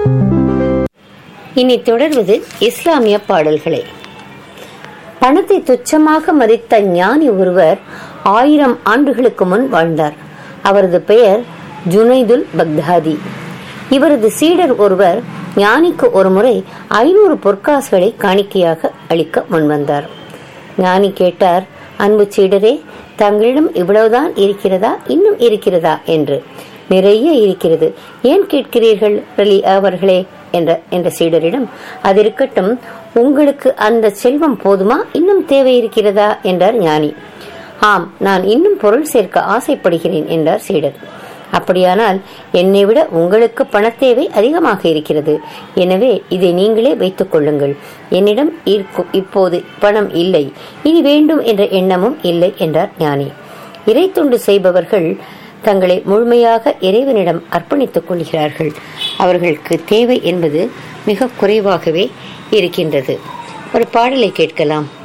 இனி தொடர்வது இஸ்லாமிய பாடல்களே பணத்தை துச்சமாக மதித்த ஞானி ஒருவர் ஆயிரம் ஆண்டுகளுக்கு முன் வாழ்ந்தார் அவரது பெயர் ஜுனைதுல் பக்தாதி இவரது சீடர் ஒருவர் ஞானிக்கு ஒருமுறை ஐநூறு பொற்காசுகளை காணிக்கையாக அளிக்க முன்வந்தார் ஞானி கேட்டார் அன்பு சீடரே தங்களிடம் இவ்வளவுதான் இருக்கிறதா இன்னும் இருக்கிறதா என்று நிறைய இருக்கிறது ஏன் கேட்கிறீர்கள் ரலி அவர்களே என்ற என்ற சீடரிடம் அது இருக்கட்டும் உங்களுக்கு அந்த செல்வம் போதுமா இன்னும் தேவை இருக்கிறதா என்றார் ஞானி ஆம் நான் இன்னும் பொருள் சேர்க்க ஆசைப்படுகிறேன் என்றார் சீடர் அப்படியானால் என்னை விட உங்களுக்கு பணத்தேவை அதிகமாக இருக்கிறது எனவே இதை நீங்களே வைத்துக் கொள்ளுங்கள் என்னிடம் இருக்கும் இப்போது பணம் இல்லை இனி வேண்டும் என்ற எண்ணமும் இல்லை என்றார் ஞானி இறை தொண்டு செய்பவர்கள் தங்களை முழுமையாக இறைவனிடம் அர்ப்பணித்துக் கொள்கிறார்கள் அவர்களுக்கு தேவை என்பது மிக குறைவாகவே இருக்கின்றது ஒரு பாடலை கேட்கலாம்